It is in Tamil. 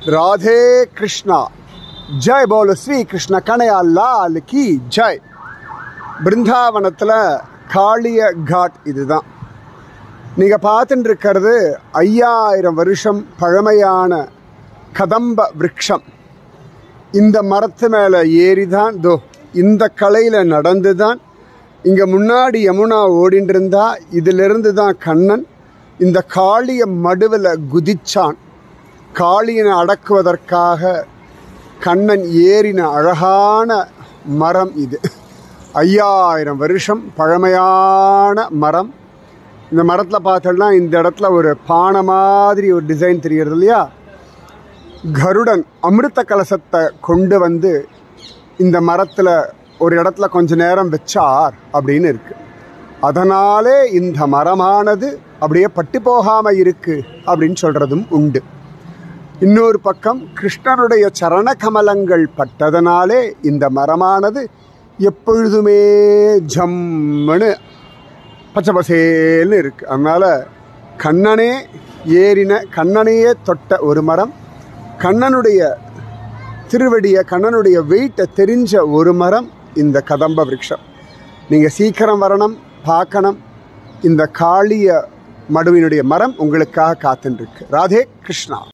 ராதே கிருஷ்ணா ஜெய் போல ஸ்ரீ கிருஷ்ண கணையா லால் கி ஜெய் பிருந்தாவனத்தில் காளிய காட் இதுதான் நீங்கள் பார்த்துட்டு இருக்கிறது ஐயாயிரம் வருஷம் பழமையான கதம்ப விருட்சம் இந்த மரத்து மேலே ஏறி தான் தோ இந்த கலையில் நடந்து தான் இங்கே முன்னாடி யமுனா ஓடிட்டு இருந்தா இதிலிருந்து தான் கண்ணன் இந்த காளிய மடுவில் குதிச்சான் காளியனை அடக்குவதற்காக கண்ணன் ஏறின அழகான மரம் இது ஐயாயிரம் வருஷம் பழமையான மரம் இந்த மரத்தில் பார்த்தோம்னா இந்த இடத்துல ஒரு பானை மாதிரி ஒரு டிசைன் தெரிகிறது இல்லையா கருடன் அமிர்த கலசத்தை கொண்டு வந்து இந்த மரத்தில் ஒரு இடத்துல கொஞ்ச நேரம் வச்சார் அப்படின்னு இருக்கு அதனாலே இந்த மரமானது அப்படியே பட்டு போகாமல் இருக்கு அப்படின்னு சொல்றதும் உண்டு இன்னொரு பக்கம் கிருஷ்ணனுடைய சரண கமலங்கள் பட்டதனாலே இந்த மரமானது எப்பொழுதுமே ஜம்முன்னு பச்சை பசேல்னு இருக்கு அதனால கண்ணனே ஏறின கண்ணனையே தொட்ட ஒரு மரம் கண்ணனுடைய திருவடியை கண்ணனுடைய வெயிட்டை தெரிஞ்ச ஒரு மரம் இந்த கதம்ப விருட்சம் நீங்கள் சீக்கிரம் வரணும் பார்க்கணும் இந்த காளிய மடுவினுடைய மரம் உங்களுக்காக காத்துருக்கு ராதே கிருஷ்ணா